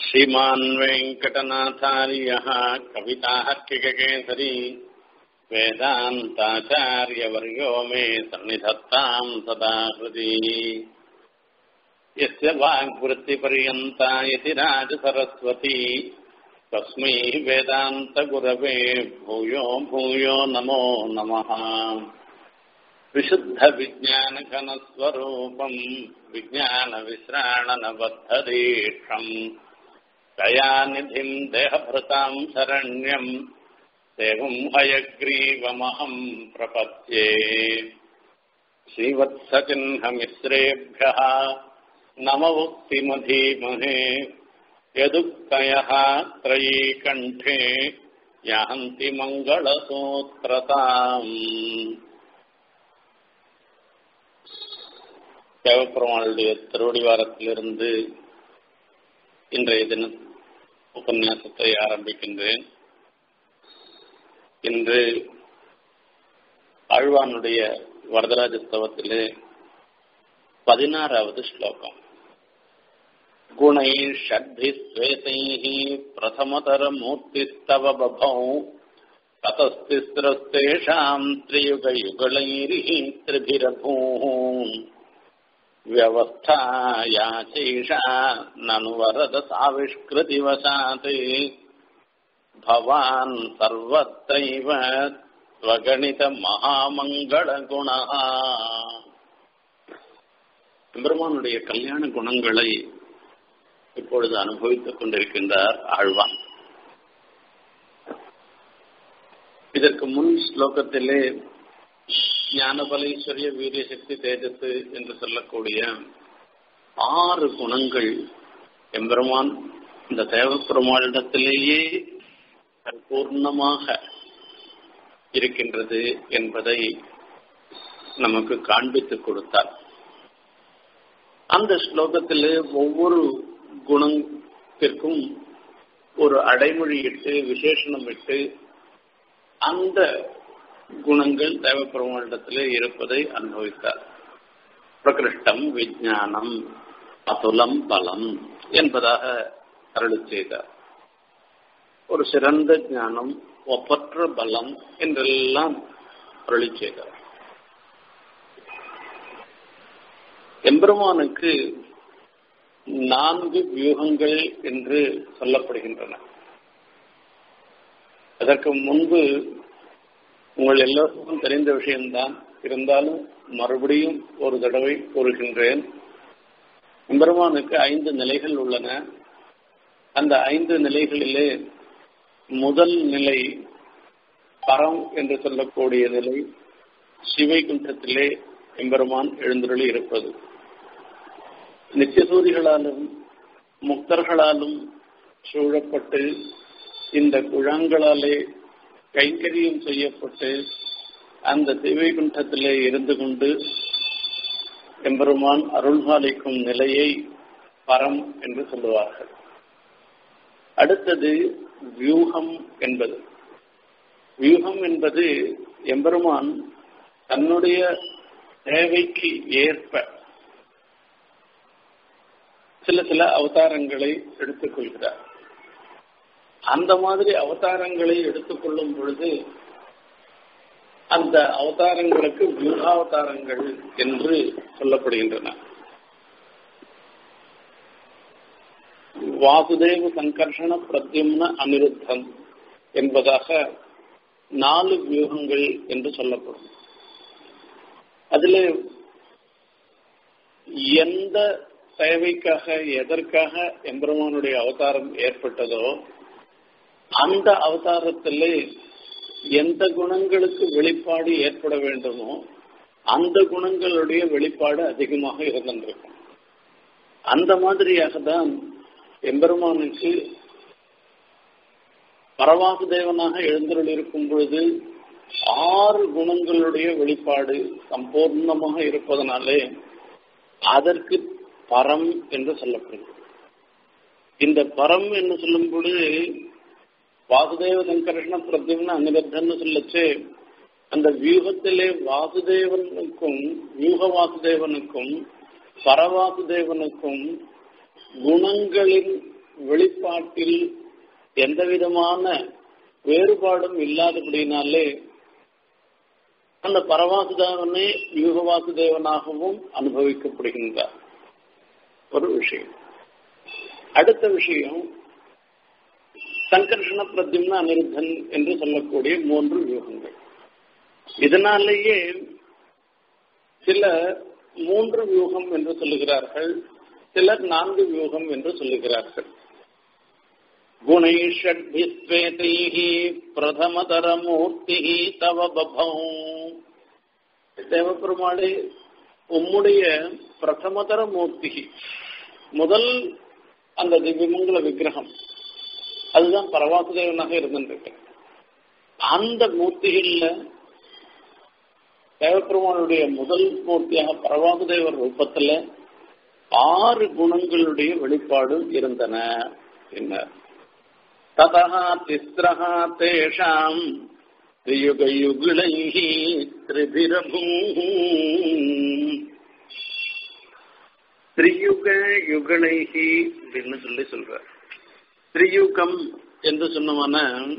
श्रीमान् वेङ्कटनाथार्यः कविताहर्किककेसरी वेदान्ताचार्यवर्यो मे सन्निधत्ताम् सदा हृदि यस्य वाग्वृत्तिपर्यन्ता यति राजसरस्वती तस्मै वेदान्तगुरवे भूयो भूयो नमो नमः विशुद्धविज्ञानघनस्वरूपम् विज्ञानविश्राणनबद्धदीक्षम् दयानिधिम् देहभृताम् शरण्यम् देवम् हयग्रीवमहम् प्रपद्ये श्रीवत्सचिह्नमिश्रेभ्यः नमवुक्तिमधीमहे यदुक्तयः त्रयी कण्ठे यान्ति मङ्गलसूत्रताम् தேவப்பெருமாளுடைய திருவடிவாரத்திலிருந்து இன்றைய தின உபன்யாசத்தை ஆரம்பிக்கின்றேன் இன்று ஆழ்வானுடைய வரதராஜஸ்தவத்திலே பதினாறாவது ஸ்லோகம் गुणैः षड्भिस्वेतैः प्रथमतरमूर्तिस्तव बभौ ततस्तिस्रस्तेषाम् त्रियुगयुगलैरिः त्रिभिरभूः व्यवस्थाया चैषा ननु वरदसाविष्कृतिवशात् भवान् सर्वत्रैव स्वगणितमहामङ्गलगुणः பெருமானுடைய கல்யாண குணங்களை இப்பொழுது அனுபவித்துக் கொண்டிருக்கின்றார் ஆழ்வான் இதற்கு முன் ஸ்லோகத்திலே ஞானபலேஸ்வரிய வீரிய சக்தி தேஜஸ் என்று சொல்லக்கூடிய ஆறு குணங்கள் எம்பெருமான் இந்த தேவப்பெருமாளிடத்திலேயே பூர்ணமாக இருக்கின்றது என்பதை நமக்கு காண்பித்துக் கொடுத்தார் அந்த ஸ்லோகத்திலே ஒவ்வொரு குணத்திற்கும் ஒரு அடைமொழியிட்டு விசேஷணம் இட்டு அந்த குணங்கள் தேவப்பெருமானிடத்திலே இருப்பதை அனுபவித்தார் பிரகிருஷ்டம் விஜானம் அதுலம் பலம் என்பதாக அருளி செய்தார் ஒரு சிறந்த ஞானம் ஒப்பற்ற பலம் என்றெல்லாம் அருளி செய்தார் எம்பெருமானுக்கு நான்கு வியூகங்கள் என்று சொல்லப்படுகின்றன அதற்கு முன்பு உங்கள் எல்லோருக்கும் தெரிந்த விஷயம்தான் இருந்தாலும் மறுபடியும் ஒரு தடவை கூறுகின்றேன் எம்பெருமானுக்கு ஐந்து நிலைகள் உள்ளன அந்த ஐந்து நிலைகளிலே முதல் நிலை பரம் என்று சொல்லக்கூடிய நிலை சிவைகுண்டத்திலே எம்பெருமான் எழுந்தருளி இருப்பது நித்தியசூரிகளாலும் முக்தர்களாலும் சூழப்பட்டு இந்த குழாங்களாலே கைங்கரியம் செய்யப்பட்டு அந்த திவைகுண்டத்திலே இருந்து கொண்டு எம்பெருமான் அருள்பாலிக்கும் நிலையை பரம் என்று சொல்லுவார்கள் அடுத்தது வியூகம் என்பது வியூகம் என்பது எம்பெருமான் தன்னுடைய தேவைக்கு ஏற்ப சில சில அவதாரங்களை எடுத்துக்கொள்கிறார் அந்த மாதிரி அவதாரங்களை எடுத்துக்கொள்ளும் பொழுது அந்த அவதாரங்களுக்கு வியூகாவதாரங்கள் என்று சொல்லப்படுகின்றன வாசுதேவ சங்கர்ஷண பிரத்யும்ன அனிருத்தம் என்பதாக நாலு வியூகங்கள் என்று சொல்லப்படும் அதுல எந்த தேவைக்காக எதற்காக எம்பெருமானுடைய அவதாரம் ஏற்பட்டதோ அந்த அவதாரத்திலே எந்த குணங்களுக்கு வெளிப்பாடு ஏற்பட வேண்டுமோ அந்த குணங்களுடைய வெளிப்பாடு அதிகமாக இருந்திருக்கும் அந்த மாதிரியாக தான் எம்பெருமானுக்கு பரவாசு தேவனாக எழுந்தருள் இருக்கும் பொழுது ஆறு குணங்களுடைய வெளிப்பாடு சம்பூர்ணமாக இருப்பதனாலே அதற்கு பரம் என்று சொல்லப்படுகிறது இந்த பரம் என்று சொல்லும் பொழுது வாசுதேவ சங்கர்ஷண பிரத்யும்ன அனிபத்தன்னு சொல்லச்சு அந்த வியூகத்திலே வாசுதேவனுக்கும் வியூக வாசுதேவனுக்கும் பரவாசுதேவனுக்கும் குணங்களின் வெளிப்பாட்டில் எந்த விதமான வேறுபாடும் இல்லாதபடினாலே அந்த பரவாசுதேவனே யுகவாசுதேவனாகவும் அனுபவிக்கப்படுகின்றார் ஒரு விஷயம் அடுத்த விஷயம் சங்கர்ஷண பிரத்யும்ன அனிருத்தன் என்று சொல்லக்கூடிய மூன்று வியூகங்கள் இதனாலேயே சில மூன்று வியூகம் என்று சொல்லுகிறார்கள் சிலர் நான்கு வியூகம் என்று சொல்லுகிறார்கள் குணைஷட்பிஸ்வேதைः பிரதமதரமூர்த்திः தவ பபௌ தேவப்பெருமாளே உம்முடைய பிரதமதர மூர்த்தி முதல் அந்த திவ்யமங்கல விக்கிரகம் அதுதான் பரவாசுதேவனாக இருந்துருக்கு அந்த மூர்த்திகள்ல தேவப்பெருமானுடைய முதல் மூர்த்தியாக பரவாசுதேவர் ரூபத்துல ஆறு குணங்களுடைய வெளிப்பாடு இருந்தன என்ன ततः तिस्रः तेषाम् त्रियुगयुगुलैः त्रिभिरभूः திரியுக யுகளைஹி அப்படின்னு சொல்லி சொல்ற திரியுகம் என்று சொன்னமான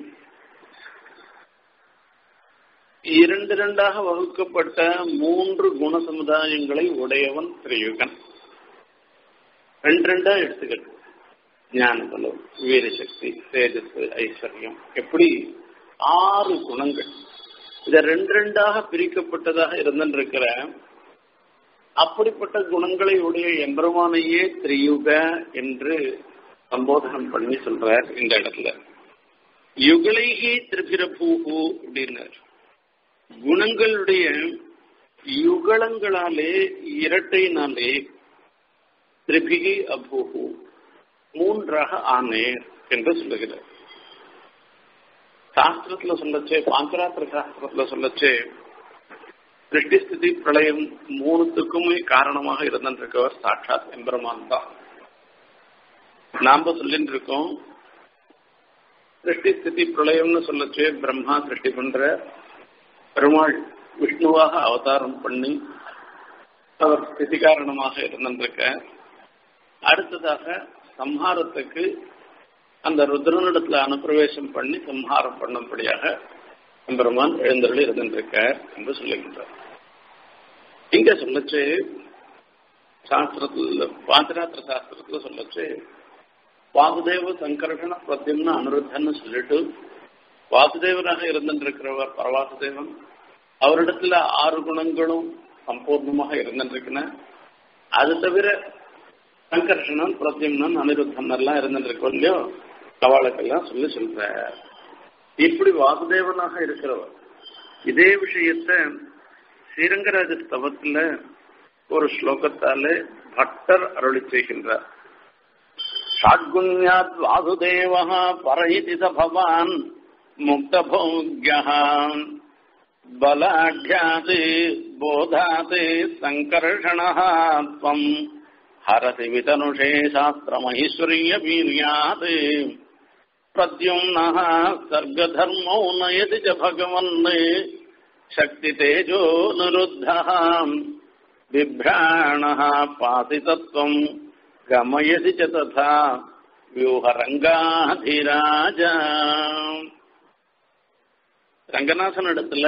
இரண்டு இரண்டாக வகுக்கப்பட்ட மூன்று குண சமுதாயங்களை உடையவன் திரியுகன் ரெண்டு ரெண்டா எடுத்துக்கிட்டு ஞான பலம் வீரசக்தி தேஜஸ் ஐஸ்வர்யம் எப்படி ஆறு குணங்கள் இத ரெண்டு ரெண்டாக பிரிக்கப்பட்டதாக இருந்திருக்கிற அப்படிப்பட்ட குணங்களை உடைய எம்பெருமானையே திரியுக என்று சம்போதனம் பண்ணி சொல்றார் இந்த இடத்துல யுகளைகி திரிபிரபூகு அப்படின்னார் குணங்களுடைய யுகலங்களாலே இரட்டையினாலே திரிபிகி அபூகு மூன்றாக ஆனேர் என்று சொல்லுகிறார் சாஸ்திரத்துல சொல்லச்சே பாஞ்சராத்திர சாஸ்திரத்துல சொல்லச்சே சிருஷ்டி ஸ்திதி பிரளயம் மூணுத்துக்குமே காரணமாக இருந்திருக்கவர் சாட்சாத் எம்பெருமான் தான் நாம சொல்லிட்டு இருக்கோம் சிருஷ்டி ஸ்திதி பிரளயம்னு சொல்லச்சே பிரம்மா சிருஷ்டி பண்ற பெருமாள் விஷ்ணுவாக அவதாரம் பண்ணி அவர் ஸ்திதி காரணமாக இருந்திருக்க அடுத்ததாக சம்ஹாரத்துக்கு அந்த ருத்ரனிடத்துல அனுப்பிரவேசம் பண்ணி சம்ஹாரம் பண்ணும்படியாக எம்பெருமான் எழுந்தருள் இருந்திருக்க என்று சொல்லுகின்றார் இங்க சொல்லச்சு சாஸ்திரத்துல பாஞ்சராத்திர சாஸ்திரத்துல சொல்லச்சு வாசுதேவ சங்கர்ஷண பிரத்யம்னு அனிருத்தன்னு சொல்லிட்டு வாசுதேவராக இருந்திருக்கிறவர் பரவாசுதேவன் அவரிடத்துல ஆறு குணங்களும் சம்பூர்ணமாக இருந்திருக்கின அது தவிர சங்கர்ஷணன் பிரத்யம்னன் அனிருத்தன் எல்லாம் இருந்திருக்கோம் இல்லையோ அவளுக்கெல்லாம் சொல்லி சொல்ற இப்படி வாசுதேவனாக இருக்கிறவர் இதே விஷயத்த ஸ்ரீரங்கராஜ ஸ்தவத்துல ஒரு ஸ்லோகத்தால பட்டர் அருளி செய்கின்றார் ஷாட்குண்யாத் வாசுதேவ பரயிதி பவான் முக்தபோக்யா பலாಢ்யாத் போதாத் சங்கர்ஷணம் हरति वितनुषे शास्त्रमैश्वर्यवीर्यात् प्रद्युम्नः सर्गधर्मौ नयति च भगवन् शक्तितेजो निरुद्धः बिभ्राणः पातितत्वम् गमयति च तथा व्यूहरङ्गाधिराज ரங்கநாதனிடத்துல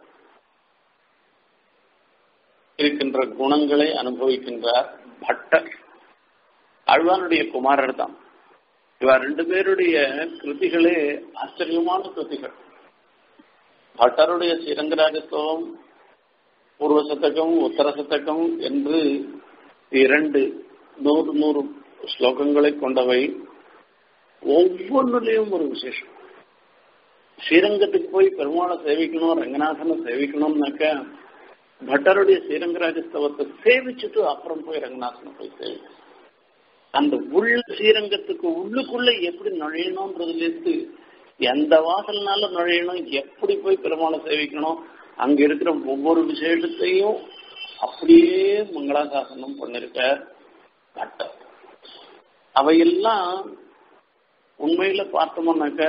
இருக்கின்ற குணங்களை அனுபவிக்கின்றார் பட்டர் அழ்வானுடைய குமாரர் தான் இவ ரெண்டு பேருடைய கிருதிகளே ஆச்சரியமான கிருதிகள் பட்டருடைய ஸ்ரீரங்கராஜத்துவம் பூர்வ சதகம் உத்தர சதகம் என்று இரண்டு நூறு நூறு ஸ்லோகங்களை கொண்டவை ஒவ்வொன்றுலையும் ஒரு விசேஷம் ஸ்ரீரங்கத்துக்கு போய் பெருமாளை சேவிக்கணும் ரங்கநாதனை சேவிக்கணும்னாக்க பட்டருடைய ஸ்ரீரங்கராஜஸ்தவத்தை சேவிச்சுட்டு அப்புறம் போய் ரங்கநாதனை போய் சேவிக்கணும் அந்த உள்ள ஸ்ரீரங்கத்துக்கு உள்ளுக்குள்ள எப்படி நுழையணும்ன்றதுல இருந்து எந்த வாசல்னால நுழையணும் எப்படி போய் பெருமாளை சேவிக்கணும் அங்க இருக்கிற ஒவ்வொரு விசேஷத்தையும் அப்படியே மங்களாசாசனம் பண்ணிருக்க பட்டர் அவையெல்லாம் உண்மையில பார்த்தோம்னாக்க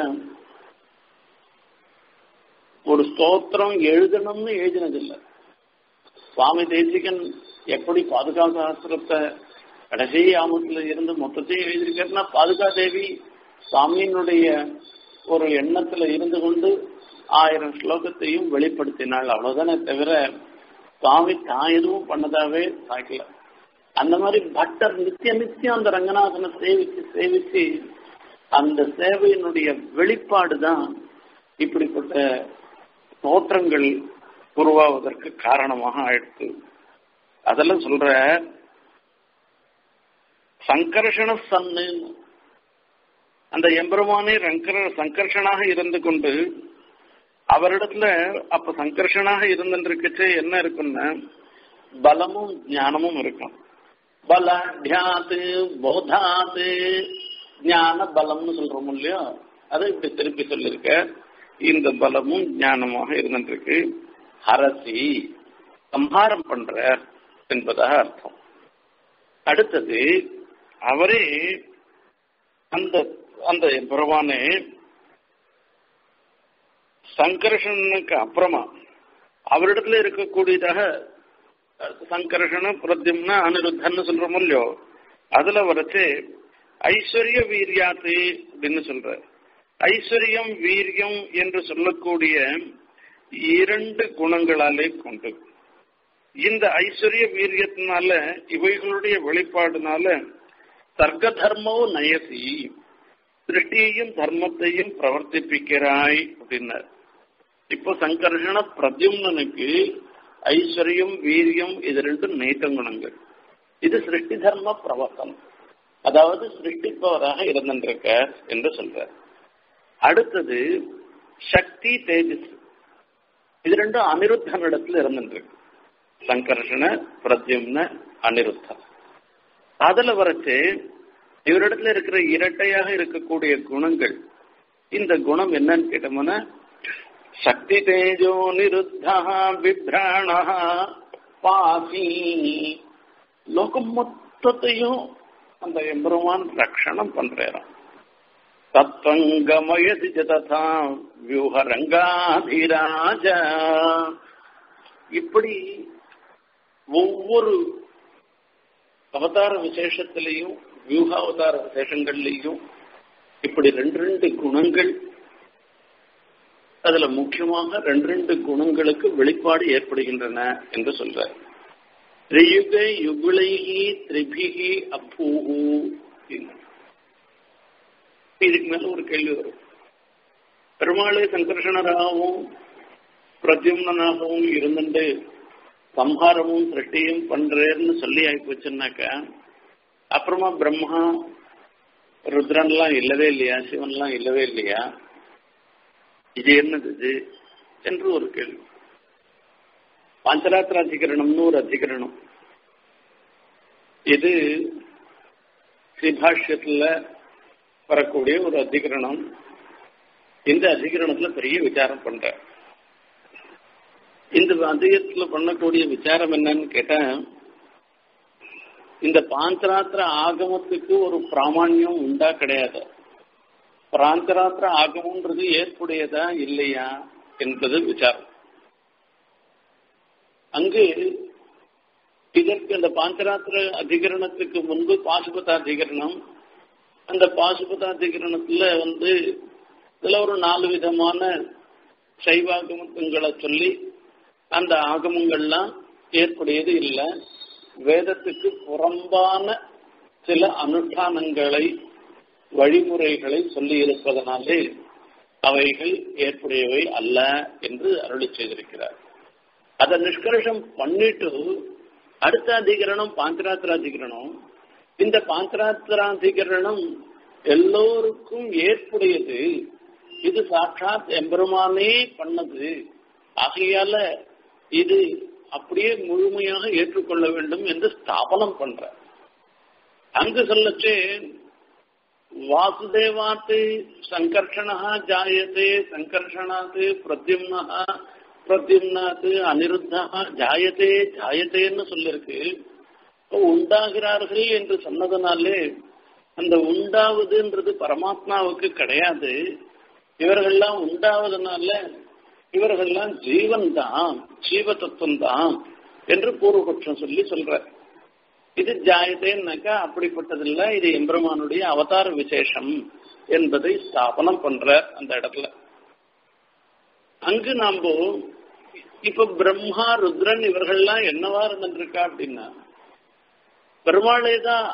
ஒரு ஸ்தோத்திரம் எழுதணும்னு எழுதினதில்லை சுவாமி தேசிகன் எப்படி பாதுகா சாஸ்திரத்தை கடைசி ஆமத்துல இருந்து மொத்தத்தையும் எழுதியிருக்காருன்னா பாதுகா தேவி சுவாமியினுடைய ஒரு எண்ணத்துல இருந்து கொண்டு ஆயிரம் ஸ்லோகத்தையும் வெளிப்படுத்தினாள் அவ்வளவுதானே தவிர சுவாமி தான் எதுவும் பண்ணதாவே சாய்க்கல அந்த மாதிரி பட்டர் நித்திய நித்தியம் அந்த ரங்கநாதனை சேவிச்சு சேவிச்சு அந்த சேவையினுடைய வெளிப்பாடு தான் இப்படிப்பட்ட தோற்றங்கள் உருவாவதற்கு காரணமாக ஆயிடுத்து அதெல்லாம் சொல்ற சங்கர்ஷண சன்னு அந்த எம்பெருமானே ரங்கர சங்கர்ஷனாக இருந்து கொண்டு அவரிடத்துல அப்ப சங்கர்ஷனாக இருந்துருக்கச்சே என்ன இருக்குன்னா பலமும் ஞானமும் இருக்கும் பலாத்யாத்து போதாத்து ஞான பலம்னு சொல்றோம் இல்லையோ அதை இப்படி திருப்பி சொல்லிருக்க இந்த பலமும் ஞானமாக இருந்துருக்கு அரசி சம்ஹாரம் பண்ற என்பதாக அர்த்தம் அடுத்தது அவரே அந்த அந்த பெருமானே சங்கர்ஷனுக்கு அப்புறமா அவரிடத்துல இருக்கக்கூடியதாக சங்கர்ஷன பிரத்யம்னா அனிருத்தன்னு சொல்றோம் இல்லையோ அதுல வரைச்சு ஐஸ்வர்ய வீரியாத்து அப்படின்னு சொல்ற ஐஸ்வர்யம் வீரியம் என்று சொல்லக்கூடிய இரண்டு குணங்களாலே கொண்டு இந்த ஐஸ்வர்ய வீரியத்தினால இவைகளுடைய வெளிப்பாடுனால தர்க்க தர்மோ நயசி திருஷ்டியையும் தர்மத்தையும் பிரவர்த்திப்பிக்கிறாய் அப்படின்னார் இப்போ சங்கர்ஷண பிரத்யும்னனுக்கு ஐஸ்வர்யம் வீரியம் இது ரெண்டும் நேட்ட குணங்கள் இது சிருஷ்டி தர்ம பிரவர்த்தனம் அதாவது சிருஷ்டிப்பவராக இருந்திருக்க என்று சொல்றார் அடுத்தது சக்தி தேஜஸ் இது ரெண்டும் அனிருத்தனிடத்துல இருந்துருக்கு சங்கர்ஷண பிரத்யும்ன அனிருத்தம் அதுல வரைச்சு இவரிடத்துல இருக்கிற இரட்டையாக இருக்கக்கூடிய குணங்கள் இந்த குணம் என்னன்னு கேட்டோம்னா சக்தி தேஜோ நிருத்தா விப்ராண பாசி லோகம் மொத்தத்தையும் அந்த எம்பெருமான் ரக்ஷணம் பண்றாராம் தத்வங்கமயதி ததா வியூஹரங்காதிராஜ இப்படி ஒவ்வொரு அவதார விசேஷத்திலையும் வியூகாவதார விசேஷங்கள்லையும் இப்படி ரெண்டு ரெண்டு குணங்கள் அதுல முக்கியமாக ரெண்டு ரெண்டு குணங்களுக்கு வெளிப்பாடு ஏற்படுகின்றன என்று சொல்றார் திரியுக யுகுளைகி திரிபிகி அப்பூஹு இதுக்கு மேல ஒரு கேள்வி வரும் பெருமாளை சங்கர்ஷணராகவும் பிரத்யும்னாகவும் இருந்துட்டு சம்ஹாரமும் சிருஷ்டியும் பண்றேன்னு சொல்லி ஆயிப்போச்சுன்னாக்க அப்புறமா பிரம்மா ருத்ரன்லாம் இல்லவே இல்லையா சிவன்லாம் இல்லவே இல்லையா இது என்னது இது என்று ஒரு கேள்வி பாஞ்சராத்திர அதிகரணம்னு ஒரு அதிகரணம் இது ஸ்ரீபாஷ்யத்துல வரக்கூடிய ஒரு அதிகரணம் இந்த அதிகரணத்துல பெரிய விசாரம் பண்ற இந்த அதிகத்துல பண்ணக்கூடிய விசாரம் என்னன்னு கேட்டா இந்த பாஞ்சராத்திர ஆகமத்துக்கு ஒரு பிராமணியம் உண்டா கிடையாது பிராந்தராத்திர ஆகமன்றது ஏற்புடையதா இல்லையா என்பது விசாரம் அங்கு இதற்கு அந்த பாஞ்சராத்திர அதிகரணத்துக்கு முன்பு பாசுபதாதிகரணம் அந்த பாசுபதாதிகரணத்துல வந்து இதுல ஒரு நாலு விதமான சைவாகமங்களை சொல்லி அந்த ஆகமங்கள்லாம் ஏற்புடையது இல்லை வேதத்துக்கு புறம்பான சில அனுஷ்டானங்களை வழிமுறைகளை சொல்லி இருப்பதனாலே அவைகள் ஏற்புடையவை அல்ல என்று அருளி செய்திருக்கிறார் அதை நிஷ்கர்ஷம் பண்ணிட்டு அடுத்த அதிகரணம் பாஞ்சராத்திராதிகரணம் இந்த பாஞ்சராத்திராதிகரணம் எல்லோருக்கும் ஏற்புடையது இது சாட்சாத் எம்பெருமானே பண்ணது ஆகையால இது அப்படியே முழுமையாக ஏற்றுக்கொள்ள வேண்டும் என்று ஸ்தாபனம் பண்ற அங்கு சொல்லச்சே வாசுதேவாத்து சங்கர்ஷணா ஜாயத்தே சங்கர்ஷணாத் பிரத்யும்னா பிரத்யும்னாத்து அனிருத்தா ஜாயத்தே ஜாயத்தேன்னு சொல்லிருக்கு உண்டாகிறார்கள் என்று சொன்னதுனாலே அந்த உண்டாவதுன்றது பரமாத்மாவுக்கு கிடையாது இவர்கள்லாம் உண்டாவதுனால இவர்கள்லாம் ஜீவன் தான் ஜீவ தத்துவம் தான் என்று பூர்வபட்சம் சொல்லி சொல்ற இது ஜாயதேன்னாக்கா அப்படிப்பட்டதில்ல இது எம்பெருமானுடைய அவதார விசேஷம் என்பதை ஸ்தாபனம் பண்ற அந்த இடத்துல அங்கு நாம இப்ப பிரம்மா ருத்ரன் இவர்கள்லாம் என்னவா இருந்துருக்கா அப்படின்னா பெருமாளே தான்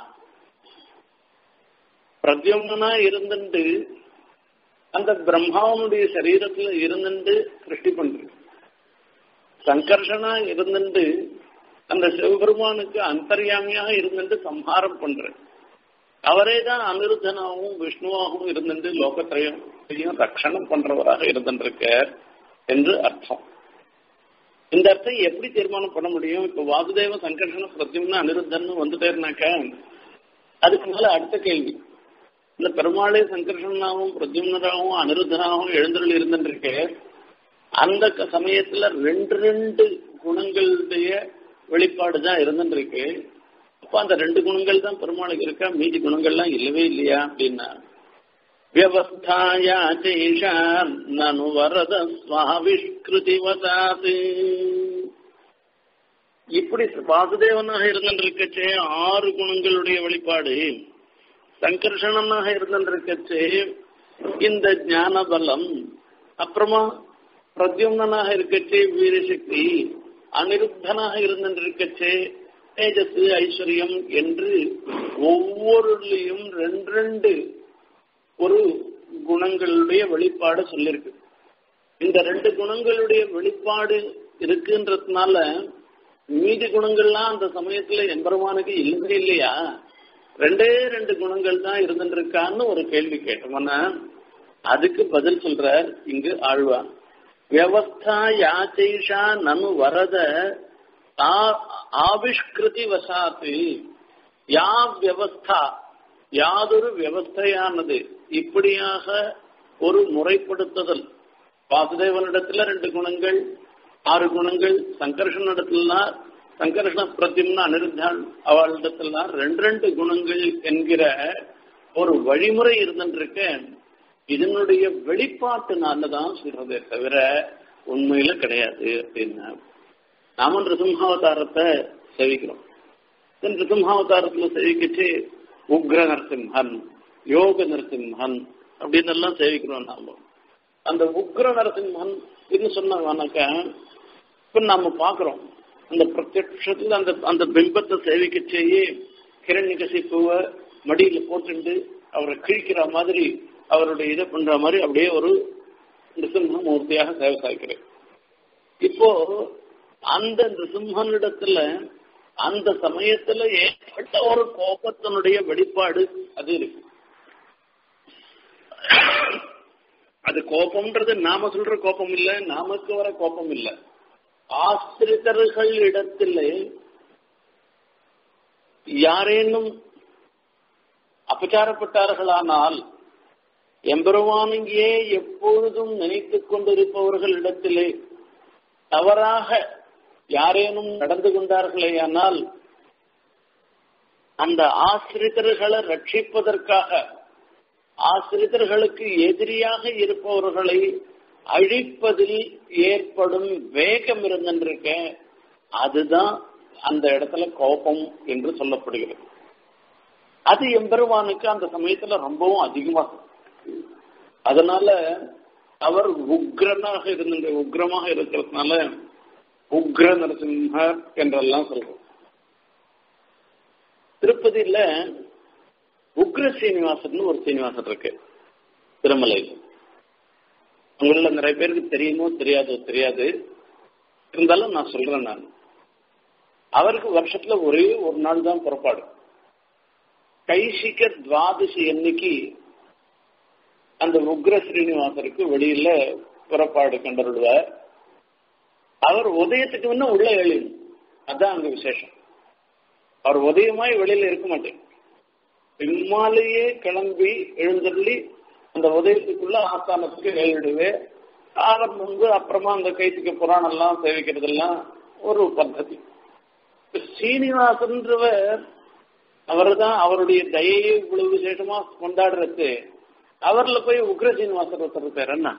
பிரத்யும்னா இருந்துட்டு அந்த பிரம்மாவனுடைய சரீரத்துல இருந்துட்டு சிருஷ்டி பண்றது சங்கர்ஷனா இருந்துட்டு அந்த சிவபெருமானுக்கு அந்தர்யாமியாக இருந்துட்டு சம்ஹாரம் பண்ற அவரே தான் அனிருத்தனாகவும் விஷ்ணுவாகவும் இருந்துட்டு லோகத்திரையும் ரட்சணம் பண்றவராக இருந்துருக்க என்று அர்த்தம் இந்த அர்த்தம் எப்படி தீர்மானம் பண்ண முடியும் இப்ப வாசுதேவ சங்கர்ஷன பிரத்யும்னு அனிருத்தன் வந்துட்டேருனாக்க அதுக்கு மேல அடுத்த கேள்வி இந்த பெருமாளே சங்கர்ஷனாகவும் பிரத்யும்னராகவும் அனிருத்தனாகவும் எழுந்தருள் இருந்துருக்கு அந்த சமயத்துல ரெண்டு ரெண்டு குணங்களுடைய வெளிப்பாடு தான் இருந்துருக்கு அப்ப அந்த ரெண்டு குணங்கள் தான் பெருமாளுக்கு இருக்கா மீதி குணங்கள்லாம் இல்லவே இல்லையா அப்படின்னா வியவஸ்தாயா சேஷா நனு வரத சுவாவிஷ்கிருதி வதாது இப்படி வாசுதேவனாக இருந்திருக்கச்சே ஆறு குணங்களுடைய வெளிப்பாடு சங்கர்ஷணனாக இருந்திருக்கச்சே இந்த ஞான பலம் அப்புறமா பிரத்யும்னாக இருக்கச்சே வீரசக்தி அனிருத்தனாக இருந்திருக்கச்சே தேஜஸ் ஐஸ்வர்யம் என்று ஒவ்வொருலையும் ரெண்டு ரெண்டு ஒரு குணங்களுடைய வெளிப்பாடு சொல்லியிருக்கு இந்த ரெண்டு குணங்களுடைய வெளிப்பாடு இருக்குன்றதுனால மீதி குணங்கள்லாம் அந்த சமயத்துல எம்பெருமானுக்கு இல்லவே இல்லையா ரெண்டே ரெண்டு குணங்கள் தான் இருந்துருக்கான்னு ஒரு கேள்வி கேட்டோம்னா அதுக்கு பதில் சொல்ற இங்கு ஆழ்வான் வியவஸ்தா யாச்சைஷா நனு வரத ஆவிஷ்கிருதி வசாத்து யா வியவஸ்தா யாதொரு வியவஸ்தையானது இப்படியாக ஒரு முறைப்படுத்துதல் வாசுதேவனிடத்துல ரெண்டு குணங்கள் ஆறு குணங்கள் சங்கர்ஷனிடத்துலாம் சங்கர்ஷண பிரத்திம்னா அனிருத்தான் அவளிடத்துலாம் ரெண்டு ரெண்டு குணங்கள் என்கிற ஒரு வழிமுறை இருந்துருக்க இதனுடைய வெளிப்பாட்டுனால தான் சொல்றதே தவிர உண்மையில கிடையாது அப்படின்னா நாம நிருசிம்ஹாவதாரத்தை சேவிக்கிறோம் நிருசிம்ஹாவதாரத்துல சேவிக்கிட்டு உக்ர நரசிம்ஹன் யோக நரசிம்ஹன் அப்படின்னு எல்லாம் சேவிக்கிறோம் நாம அந்த உக்ர நரசிம்ஹன் என்று சொன்னாக்க இப்ப நாம பாக்குறோம் அந்த பிரத்யட்சத்துல அந்த அந்த பிம்பத்தை சேவிக்கச்சேயே கிரண்ய கசிப்புவ மடியில போட்டுண்டு அவரை கிழிக்கிற மாதிரி அவருடைய இதை பண்ற மாதிரி அப்படியே ஒரு நிருசிம்ம மூர்த்தியாக சேவை சாய்க்கிறேன் இப்போ அந்த நிருசிம்மனிடத்துல அந்த சமயத்துல ஏற்பட்ட ஒரு கோபத்தினுடைய வெளிப்பாடு அது இருக்கு அது கோபம்ன்றது நாம சொல்ற கோபம் இல்ல நாமக்கு வர கோபம் இல்ல ஆசிரிதர்கள் இடத்திலே யாரேனும் அபச்சாரப்பட்டார்களானால் எம்பெருமானையே எப்பொழுதும் நினைத்துக் கொண்டிருப்பவர்களிடத்திலே தவறாக யாரேனும் நடந்து கொண்டார்களேயானால் அந்த ஆசிரிதர்களை ரட்சிப்பதற்காக ஆசிரிதர்களுக்கு எதிரியாக இருப்பவர்களை அழிப்பதில் ஏற்படும் வேகம் இருந்திருக்க அதுதான் அந்த இடத்துல கோபம் என்று சொல்லப்படுகிறது அது எம்பெருமானுக்கு அந்த சமயத்துல ரொம்பவும் அதிகமா அதனால அவர் உக்ரனாக இருந்த உக்ரமாக இருக்கிறதுனால உக்ர நரசிம்மர் என்றெல்லாம் சொல்றோம் திருப்பதியில உக்ர சீனிவாசன் ஒரு சீனிவாசன் இருக்கு திருமலையில் உங்கள நிறைய பேருக்கு தெரியுமோ தெரியாதோ தெரியாது இருந்தாலும் நான் சொல்றேன் நான் அவருக்கு வருஷத்துல ஒரே ஒரு நாள் தான் புறப்பாடு கைசிக துவாதசி அன்னைக்கு அந்த உக்ர ஸ்ரீனிவாசருக்கு வெளியில புறப்பாடு கண்டருடுவார் அவர் உதயத்துக்கு முன்ன உள்ள எழுணும் அதான் அங்க விசேஷம் அவர் உதயமாய் வெளியில இருக்க மாட்டேன் பின்னாலேயே கிளம்பி எழுந்தள்ளி அந்த உதயத்துக்குள்ள ஆஸ்தானத்துக்கு எழுதிடுவே அவர் வந்து அப்புறமா அந்த கைத்துக்கு புராணம் எல்லாம் சேவிக்கிறதெல்லாம் ஒரு பద్ధதி சீனிவாசன்றவர் அவர் தான் அவருடைய தயையை இவ்வளவு விசேஷமா கொண்டாடுறது அவர்ல போய் உக்ர சீனிவாசர் ஒருத்தர் பேர் என்ன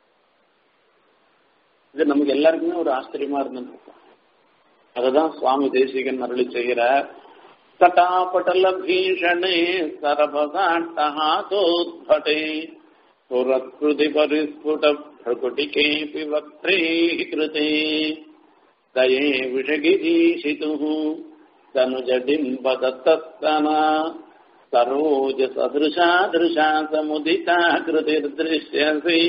இது நமக்கு எல்லாருக்குமே ஒரு ஆச்சரியமா இருந்துருக்கும் அததான் சுவாமி தேசிகன் அருளி செய்கிறார் तटापटलभीषणे सरभसाट्टहासोद्भटे पुरत्कृतिपरिस्फुटभ्रकुटिकेऽपि वक्त्रैः कृते दये विषगिरीशितुः तनुजडिम्बदत्तना सरोजसदृशा दृशा समुदिता कृतिर्दृश्यसी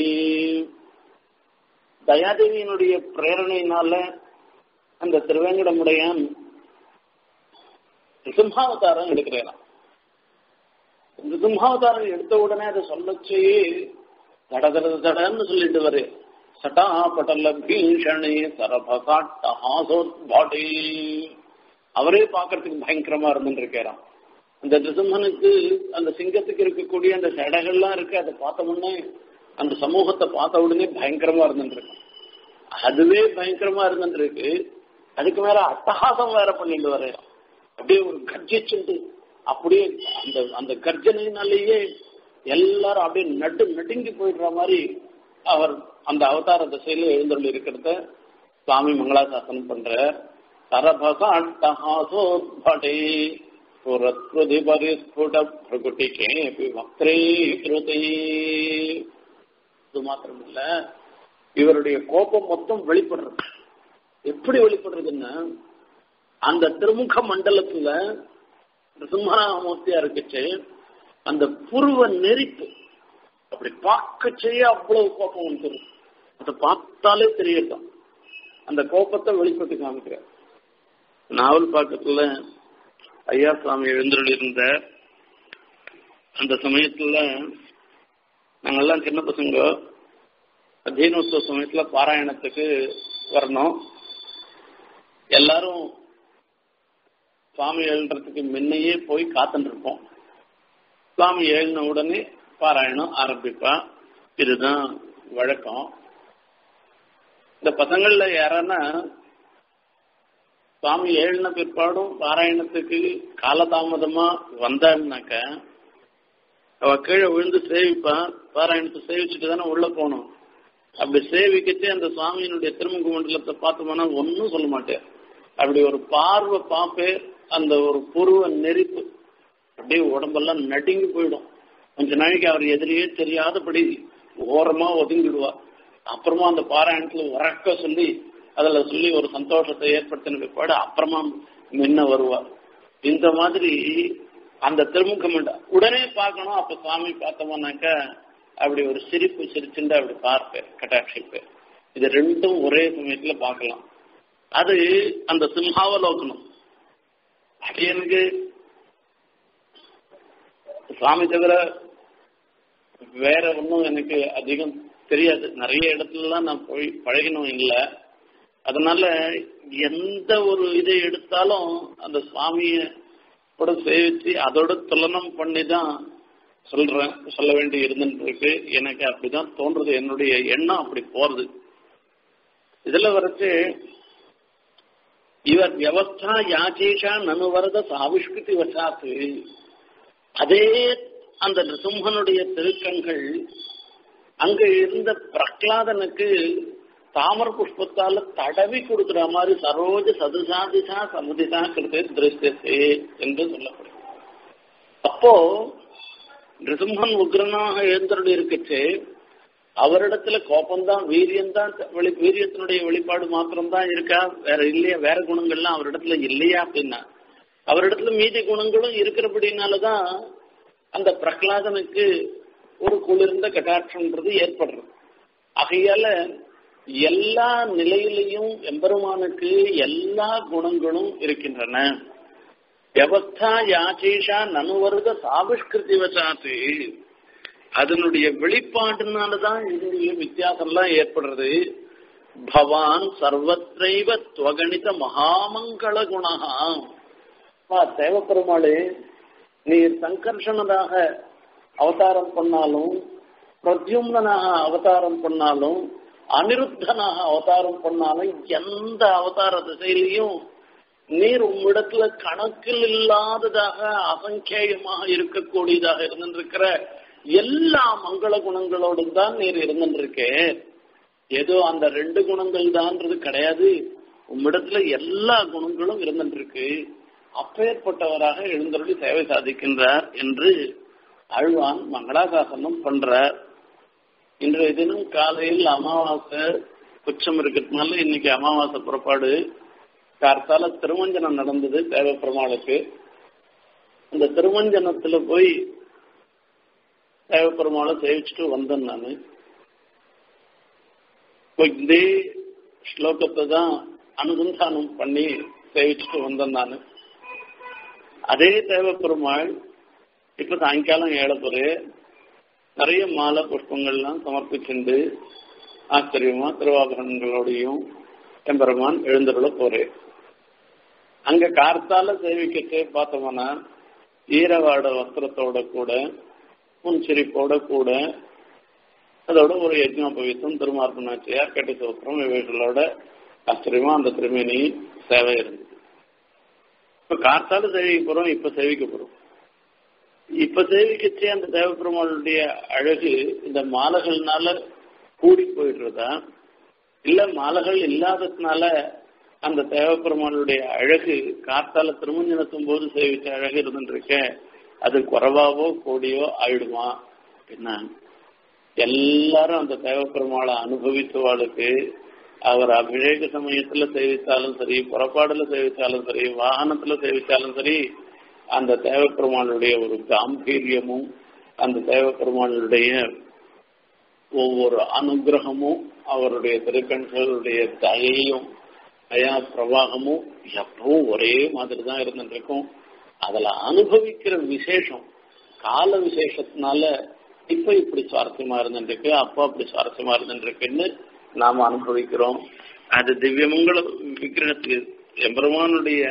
தயாதேவியினுடைய பிரேரணையினால அந்த திருவேங்கடமுடையான் சிம்ஹாவதாரம் எடுக்கிறான் இந்த சிம்ஹாவதாரம் எடுத்த உடனே அதை சொல்லச்சே தட தட தடன்னு சொல்லிட்டு வரு சட்டா பட்டல பீஷணி சரபகாட்டஹாசோத்பாடே அவரே பார்க்கறதுக்கு பயங்கரமா இருந்துருக்கிறான் அந்த நிருசிம்மனுக்கு அந்த சிங்கத்துக்கு இருக்கக்கூடிய அந்த சடைகள்லாம் இருக்கு அதை பார்த்த உடனே அந்த சமூகத்தை பார்த்த உடனே பயங்கரமா இருந்துருக்கு அதுவே பயங்கரமா இருந்துருக்கு அதுக்கு மேல அட்டகாசம் வேற பண்ணிட்டு வரையும் அப்படியே ஒரு கர்ஜிச்சுண்டு அப்படியே அந்த அந்த கர்ஜனையினாலேயே எல்லாரும் அப்படியே நடு நடுங்கி போயிடுற மாதிரி அவர் அந்த அவதார திசையில எழுந்தருள் இருக்கிறத சுவாமி மங்களாசாசனம் பண்ற சரபச அட்டஹாசோத்படே புரத்ருதி பரிஸ்புட பிரகுட்டிகே வக்ரே கிருதி இது மாத்திரம் இல்ல இவருடைய கோபம் மொத்தம் வெளிப்படுறது எப்படி வெளிப்படுறதுன்னா அந்த திருமுக மண்டலத்துல சிம்மராமூர்த்தியா இருக்குச்சு அந்த புருவ நெறிப்பு அப்படி பார்க்க செய்ய அவ்வளவு கோபம் வந்துடும் அதை பார்த்தாலே தெரியட்டும் அந்த கோபத்தை வெளிப்பட்டு காமிக்கிற நாவல் பாக்கத்துல ஐயா சுவாமி எழுந்தருள் இருந்த அந்த சமயத்துல நாங்கெல்லாம் சின்ன பசங்க அத்தியனோத்சவ சமயத்துல பாராயணத்துக்கு வரணும் எல்லாரும் சுவாமி எழுறதுக்கு முன்னையே போய் காத்துட்டு இருப்போம் சுவாமி எழுன உடனே பாராயணம் ஆரம்பிப்பா இதுதான் வழக்கம் இந்த பசங்கள்ல யாரானா சுவாமி ஏழுன பிற்பாடும் பாராயணத்துக்கு காலதாமதமா வந்தாருனாக்க அவ கீழே விழுந்து சேவிப்பா பாராயணத்தை சேவிச்சுட்டு தானே உள்ள போகணும் அப்படி சேவிக்கிட்டு அந்த சுவாமியினுடைய திருமுக மண்டலத்தை பார்த்தோம்னா ஒன்னும் சொல்ல மாட்டேன் அப்படி ஒரு பார்வை பார்ப்பே அந்த ஒரு புருவ நெரிப்பு அப்படியே உடம்பெல்லாம் நடுங்கி போயிடும் கொஞ்ச நாளைக்கு அவர் எதிரியே தெரியாதபடி ஓரமா ஒதுங்கிடுவா அப்புறமா அந்த பாராயணத்துல உறக்க சொல்லி அதுல சொல்லி ஒரு சந்தோஷத்தை ஏற்படுத்தின பிற்பாடு அப்புறமா முன்ன வருவார் இந்த மாதிரி அந்த திருமுக மண்டலம் உடனே பார்க்கணும் அப்ப சுவாமி பார்த்தோம்னாக்க அப்படி ஒரு சிரிப்பு சிரிச்சுண்டு அப்படி பார்ப்பேன் கட்டாட்சிப்பேன் இது ரெண்டும் ஒரே சமயத்துல பார்க்கலாம் அது அந்த சிம்ஹாவலோகனம் அது எனக்கு சுவாமி தவிர வேற ஒன்றும் எனக்கு அதிகம் தெரியாது நிறைய இடத்துலலாம் நான் போய் பழகினோம் இல்லை அதனால எந்த ஒரு இதை எடுத்தாலும் அந்த சுவாமிய கூட சேவிச்சு அதோட துலனம் பண்ணி தான் சொல்றேன் சொல்ல வேண்டி இருந்துருக்கு எனக்கு அப்படிதான் தோன்றது என்னுடைய எண்ணம் அப்படி போறது இதுல வரைச்சு இவர் வியவஸ்தா யாச்சேஷா நனுவரத சாவிஷ்கிருதி வசாத்து அதே அந்த நிருசிம்மனுடைய திருக்கண்கள் அங்க இருந்த பிரகலாதனுக்கு தாமர புஷ்பத்தால தடவி கொடுக்கிற மாதிரி சரோஜ சதுசாதிசா சமுதிசா கிருத்தே திருஷ்டே என்று சொல்லப்படுது அப்போ நிருசிம்மன் உக்ரனாக எழுந்தருடைய இருக்குச்சு அவரிடத்துல கோபம்தான் வீரியம்தான் வெளி வீரியத்தினுடைய வெளிப்பாடு மாத்திரம்தான் இருக்கா வேற இல்லையா வேற குணங்கள்லாம் அவரிடத்துல இல்லையா அப்படின்னா அவரிடத்துல மீதி குணங்களும் இருக்கிறபடினாலதான் அந்த பிரகலாதனுக்கு ஒரு குளிர்ந்த கட்டாட்சம்ன்றது ஏற்படுறது ஆகையால எல்லா நிலையிலையும் எம்பெருமானுக்கு எல்லா குணங்களும் இருக்கின்றன வியவஸ்தா யாச்சேஷா நனுவருத சாபிஷ்கிருதி வச்சாத்து அதனுடைய வெளிப்பாடுனாலதான் இதனுடைய வித்தியாசம்லாம் ஏற்படுறது பவான் சர்வத்ரைவ துவகணித மகாமங்கள குணகா தேவப்பெருமாளே நீர் சங்கர்ஷனதாக அவதாரம் பண்ணாலும் பிரத்யும்னாக அவதாரம் பண்ணாலும் அனிருத்தனாக அவதாரம் பண்ணாலும் எந்த அவதார திசையிலையும் நீர் உம்மிடத்துல கணக்கில் இல்லாததாக அசங்கேயமாக இருக்கக்கூடியதாக இருந்திருக்கிற எல்லா மங்கள குணங்களோடும் தான் நீர் இருந்துருக்கே ஏதோ அந்த ரெண்டு குணங்கள் தான்ன்றது கிடையாது உம்மிடத்துல எல்லா குணங்களும் இருந்துருக்கு அப்பேற்பட்டவராக எழுந்தருளி சேவை சாதிக்கின்றார் என்று அழ்வான் மங்களாசாசனம் பண்றார் இன்றைய தினம் காலையில் அமாவாசை குச்சம் இருக்கிறதுனால இன்னைக்கு அமாவாசை புறப்பாடு கார்த்தால திருமஞ்சனம் நடந்தது தேவ பெருமாளுக்கு அந்த திருமஞ்சனத்துல போய் தேவ பெருமாளை சேவிச்சுட்டு வந்தேன் நான் இதே ஸ்லோகத்தை தான் அனுசந்தானம் பண்ணி சேவிச்சுட்டு வந்தேன் நான் அதே தேவ பெருமாள் இப்ப சாயங்காலம் ஏழப்போது நிறைய மாலை புஷ்பங்கள்லாம் சமர்ப்பிச்சுண்டு ஆச்சரியமா திருவாபரணங்களோடையும் எம்பெருமான் எழுந்தருள போறேன் அங்க கார்த்தால சேவிக்கட்டு பார்த்தோம்னா ஈரவாட வஸ்திரத்தோட கூட முன்சிரிப்போட கூட அதோட ஒரு யஜ்னோபவித்தம் திருமார்பனாச்சியார் கட்டி சோத்திரம் இவைகளோட ஆச்சரியமா அந்த திருமேனி சேவை இருந்தது இப்ப கார்த்தால சேவிக்க போறோம் இப்ப சேவிக்க போறோம் இப்ப சேவிக்கச்சே அந்த தேவப்பெருமாளுடைய அழகு இந்த மாலைகள்னால கூடி போயிடுறதா இல்ல மாலைகள் இல்லாததுனால அந்த தேவப்பெருமாளுடைய அழகு காத்தால திருமஞ்சனத்தும் போது சேவிச்ச அழகு இருந்துருக்க அது குறைவாவோ கூடியோ ஆயிடுமா என்ன எல்லாரும் அந்த தேவப்பெருமாளை அனுபவித்தவாளுக்கு அவர் அபிஷேக சமயத்துல சேவித்தாலும் சரி புறப்பாடுல சேவித்தாலும் சரி வாகனத்துல சேவித்தாலும் சரி அந்த தேவப்பெருமாளுடைய ஒரு காம்பீரியமும் அந்த தேவப்பெருமாளுடைய ஒவ்வொரு அனுகிரகமும் அவருடைய திருக்கண்களுடைய தயையும் தயா பிரவாகமும் எப்பவும் ஒரே மாதிரி தான் இருந்துருக்கும் அதுல அனுபவிக்கிற விசேஷம் கால விசேஷத்தினால இப்ப இப்படி சுவாரஸ்யமா இருந்துருக்கு அப்பா அப்படி சுவாரஸ்யமா இருந்துருக்குன்னு நாம அனுபவிக்கிறோம் அது திவ்யமங்கள விக்கிரகத்துக்கு எம்பெருமானுடைய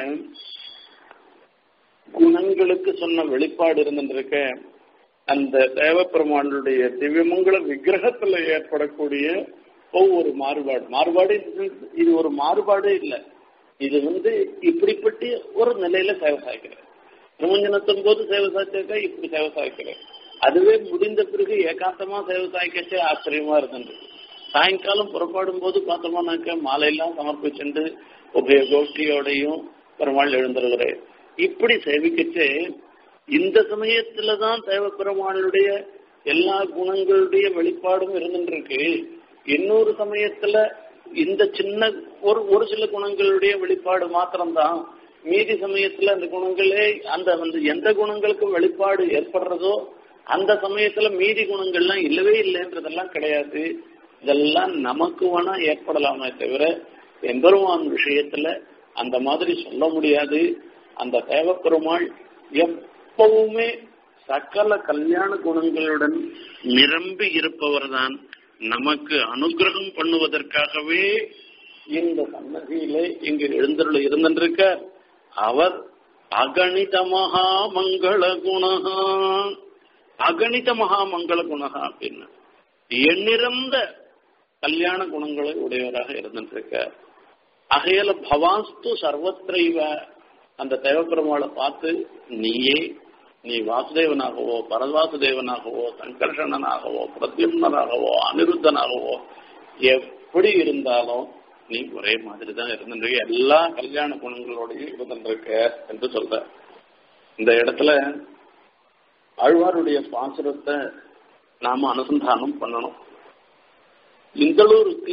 குணங்களுக்கு சொன்ன வெளிப்பாடு இருந்துருக்க அந்த தேவப்பெருமானுடைய திவ்யமங்கள விக்கிரகத்துல ஏற்படக்கூடிய ஒவ்வொரு மாறுபாடு மாறுபாடு இது ஒரு மாறுபாடே இல்லை இது வந்து இப்படிப்பட்ட ஒரு நிலையில சேவை சாய்க்கிறேன் திருமஞ்சனத்தின் போது சேவை சாய்ச்சாக்கா இப்படி சேவை சாய்க்கிறேன் அதுவே முடிந்த பிறகு ஏகாந்தமா சேவை சாய்க்கச்சே ஆச்சரியமா இருந்தது சாயங்காலம் புறப்பாடும் போது பார்த்தோம்னாக்க மாலையெல்லாம் சமர்ப்பிச்சுண்டு உபய கோஷ்டியோடையும் பெருமாள் எழுந்துருகிறேன் இப்படி சேவிக்கச்சே இந்த சமயத்துலதான் தேவ பெருமாளுடைய எல்லா குணங்களுடைய வெளிப்பாடும் இருந்துருக்கு இன்னொரு சமயத்துல இந்த சின்ன ஒரு ஒரு சில குணங்களுடைய வெளிப்பாடு மாத்திரம்தான் மீதி சமயத்துல அந்த குணங்களே அந்த வந்து எந்த குணங்களுக்கு வெளிப்பாடு ஏற்படுறதோ அந்த சமயத்துல மீதி குணங்கள்லாம் இல்லவே இல்லைன்றதெல்லாம் கிடையாது இதெல்லாம் நமக்கு வேணா ஏற்படலாமே தவிர எம்பெருமான் விஷயத்துல அந்த மாதிரி சொல்ல முடியாது அந்த தேவப்பெருமாள் எப்பவுமே சகல கல்யாண குணங்களுடன் நிரம்பி இருப்பவர் தான் நமக்கு அனுகிரகம் பண்ணுவதற்காகவே இந்த சன்னதியிலே இங்கு எழுந்தருள் இருந்திருக்க அவர் அகணித மகா மங்கள குணகா அகணித மகா மங்கள குணகா அப்படின்னு எண்ணிறந்த கல்யாண குணங்களை உடையவராக இருந்திருக்க அகையல பவாஸ்து சர்வத்திரைவ அந்த தேவப்பெருமாளை பார்த்து நீயே நீ வாசுதேவனாகவோ பரவாசுதேவனாகவோ சங்கர்ஷணனாகவோ பிரத்யும்னராகவோ அனிருத்தனாகவோ எப்படி இருந்தாலும் நீ ஒரே மாதிரி தான் இருந்துருக்க எல்லா கல்யாண குணங்களோடையும் இருந்துருக்க என்று சொல்ற இந்த இடத்துல ஆழ்வாருடைய பாசுரத்தை நாம அனுசந்தானம் பண்ணணும் இந்தளூருக்கு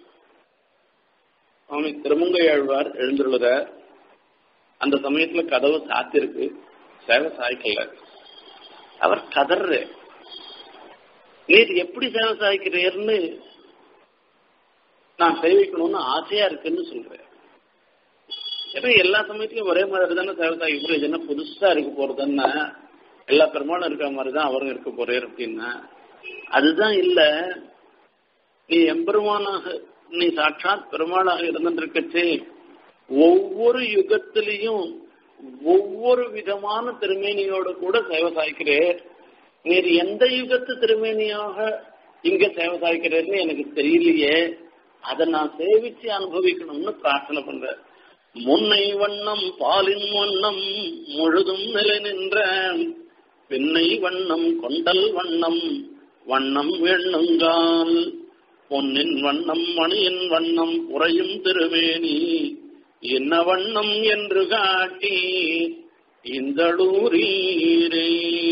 சுவாமி திருமங்கை ஆழ்வார் எழுந்துள்ளத அந்த சமயத்துல கதவு சாத்திருக்கு சேவை சாய்க்கல அவர் கதர்ற நீர் எப்படி சேவை சாய்க்கிறீர்னு நான் சேவிக்கணும்னு ஆசையா இருக்குன்னு சொல்றேன் ஏன்னா எல்லா சமயத்திலும் ஒரே மாதிரி தானே சேவை சாய்க்க இது என்ன புதுசா இருக்க போறதுன்னா எல்லா பெருமாளும் இருக்க மாதிரி தான் அவரும் இருக்க போறேன் அப்படின்னா அதுதான் இல்ல நீ எம்பெருமானாக நீ சாட்சாத் பெருமாளாக இருந்துருக்கச்சே ஒவ்வொரு யுகத்திலையும் ஒவ்வொரு விதமான திருமேனியோட கூட சேவை சாய்க்கிறேன் நீர் எந்த யுகத்து திருமேனியாக இங்க சேவை சாய்க்கிறேன்னு எனக்கு தெரியலையே அதை நான் சேவிச்சு அனுபவிக்கணும்னு பிரார்த்தனை பண்றேன் முன்னை வண்ணம் பாலின் வண்ணம் முழுதும் நிலை நின்ற பின்னை வண்ணம் கொண்டல் வண்ணம் வண்ணம் எண்ணுங்கால் பொன்னின் வண்ணம் மணியின் வண்ணம் உறையும் திருமேனி என்ன வண்ணம் என்று காட்டி இந்தளூரீரே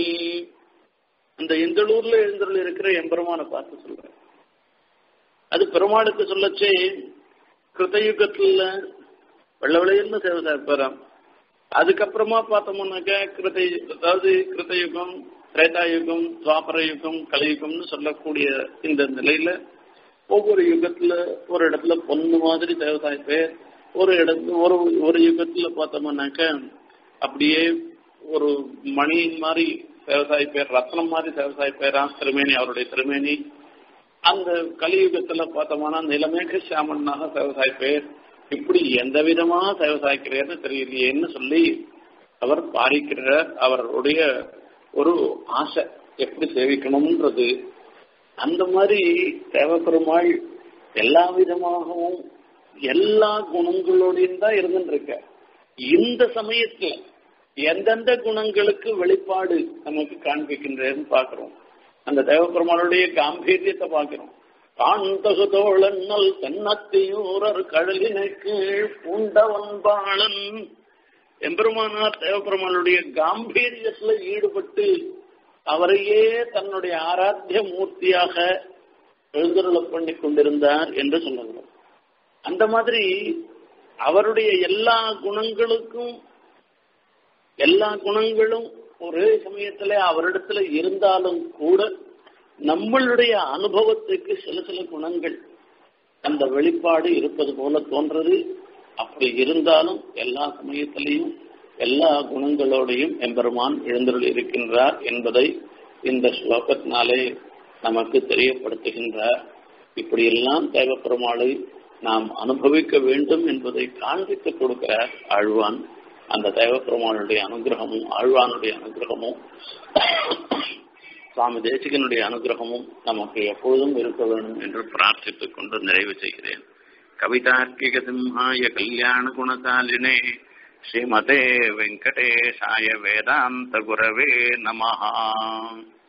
அந்த இந்தளூர்ல எழுந்தருள் இருக்கிற எம்பெருமானை பார்த்து சொல்றேன் அது பெருமாளுக்கு சொல்லச்சே கிருத்தயுகத்துல வெள்ள விளையல்னு சேவை சாப்பிட்றான் அதுக்கப்புறமா பார்த்தோம்னாக்க கிருத்தை அதாவது கிருத்தயுகம் திரேதாயுகம் துவாபர யுகம் கலியுகம்னு சொல்லக்கூடிய இந்த நிலையில ஒவ்வொரு யுகத்துல ஒரு இடத்துல பொண்ணு மாதிரி தேவதாய் பேர் ஒரு இடத்துல ஒரு ஒரு யுகத்துல பார்த்தோம்னாக்க அப்படியே ஒரு மணி மாதிரி விவசாய பேர் ரத்னம் மாதிரி விவசாய பேரா திருமேனி அவருடைய திருமேனி அந்த கலியுகத்துல பார்த்தோம்னா நிலமேக சாமன்னாக விவசாய பேர் இப்படி எந்த விதமா விவசாயிக்கிறேன்னு தெரியலையேன்னு சொல்லி அவர் பாரிக்கிறார் அவருடைய ஒரு ஆசை எப்படி சேவிக்கணும்ன்றது அந்த மாதிரி தேவப்பெருமாள் எல்லா விதமாகவும் எல்லா குணங்களோடையும் தான் இருந்துட்டு இருக்க இந்த சமயத்துல எந்தெந்த குணங்களுக்கு வெளிப்பாடு நமக்கு காண்பிக்கின்றேன்னு பாக்குறோம் அந்த தேவப்பெருமாளுடைய காம்பீரியத்தை பாக்குறோம் காண்தகு தோழன்னல் தென்னத்தியூரர் கடலினை கீழ் பூண்டவன்பாளன் எம்பெருமானார் தேவப்பெருமாளுடைய காம்பீரியத்துல ஈடுபட்டு அவரையே தன்னுடைய ஆராத்திய மூர்த்தியாக எழுந்தருள பண்ணி கொண்டிருந்தார் என்று சொல்லுகிறோம் அந்த மாதிரி அவருடைய எல்லா குணங்களுக்கும் எல்லா குணங்களும் ஒரே சமயத்துல அவரிடத்துல இருந்தாலும் கூட நம்மளுடைய அனுபவத்துக்கு சில சில குணங்கள் அந்த வெளிப்பாடு இருப்பது போல தோன்றது அப்படி இருந்தாலும் எல்லா சமயத்திலையும் எல்லா குணங்களோடையும் எம்பெருமான் எழுந்தருள் இருக்கின்றார் என்பதை இந்த ஸ்லோகத்தினாலே நமக்கு தெரியப்படுத்துகின்றார் இப்படியெல்லாம் தேவப்பெருமாளை நாம் அனுபவிக்க வேண்டும் என்பதை காண்பித்து கொடுக்கிறார் ஆழ்வான் அந்த தேவப்பெருமானுடைய அனுகிரகமும் ஆழ்வானுடைய அனுகிரகமும் சுவாமி தேசிகனுடைய அனுகிரகமும் நமக்கு எப்பொழுதும் இருக்க வேண்டும் என்று பிரார்த்தித்துக் கொண்டு நிறைவு செய்கிறேன் கவிதார்க்கிக சிம்ஹாய கல்யாண குணசாலினே ஸ்ரீமதே வெங்கடேஷாய வேதாந்த குரவே நமஹா